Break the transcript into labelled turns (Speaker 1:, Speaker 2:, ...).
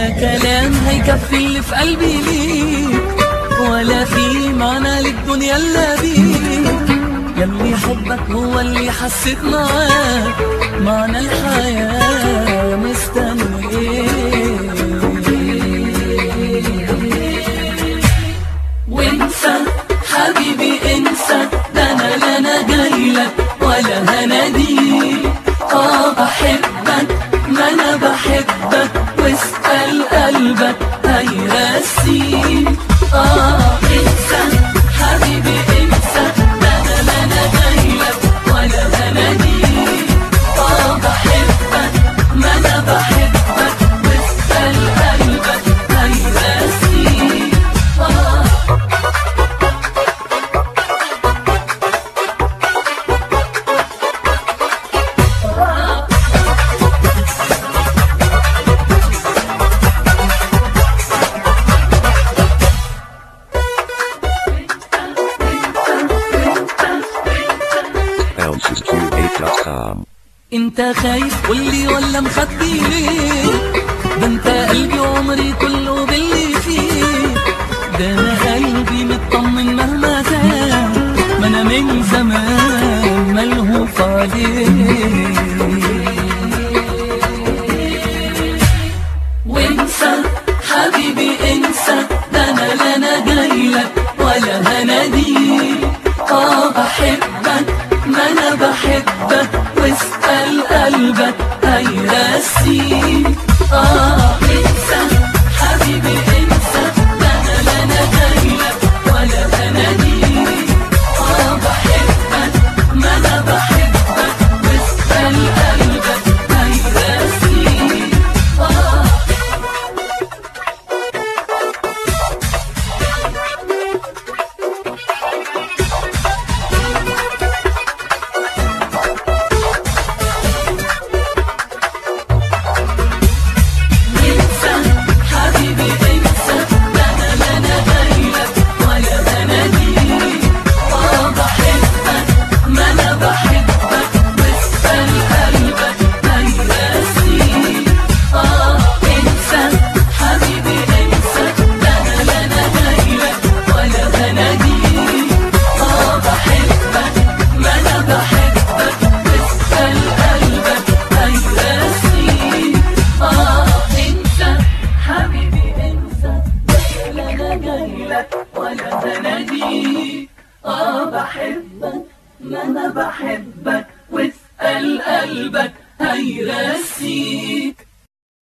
Speaker 1: ولا كلام هيكفي اللي في قلبي ليك ولا في معنى للدنيا الا بيك يلي حبك هو اللي حسيت معاك معنى الحياة مستني وانسى حبيبي انسى ده انا لا انا جايلك ولا هناديك اه بحبك ما انا بحبك واسأل قلبك هيرسيك اه انسى حبيبي انسى ده انا لا انا جايلك ولا هناديك اه بحبك ما انا بحبك واسأل قلبك هيرسيك اه
Speaker 2: bounces28.com.
Speaker 1: انت خايف قولي ولا مخبي ليه ده انت قلبي وعمري كله باللي فيه ده انا قلبي مطمن مهما كان ما انا من زمان ملهوف عليه وانسى حبيبي انسى ده انا لا انا جايلك ولا هناديك اه بحبك ما انا بحبك واسأل قلبك هيرسيك اه انسى حبيبي انسى ده انا لا انا جايلك ولا هناديك اه بحبك ما انا بحبك واسأل قلبك هيرسيك اه انسى حبيبي انسى لا انا لا انا جايلك ولا بناديك اه بحبك ما انا بحبك واسأل قلبك هيرسيك اه انسى حبيبي انسى لا انا لا انا جايلك ولا بناديك اه بحبك ما انا بحبك واسأل قلبك هيرسيك اه انسى حبيبي انسى لا انا جايلك ولا بناديك اه بحبك ما انا بحبك واسأل قلبك هيرسيك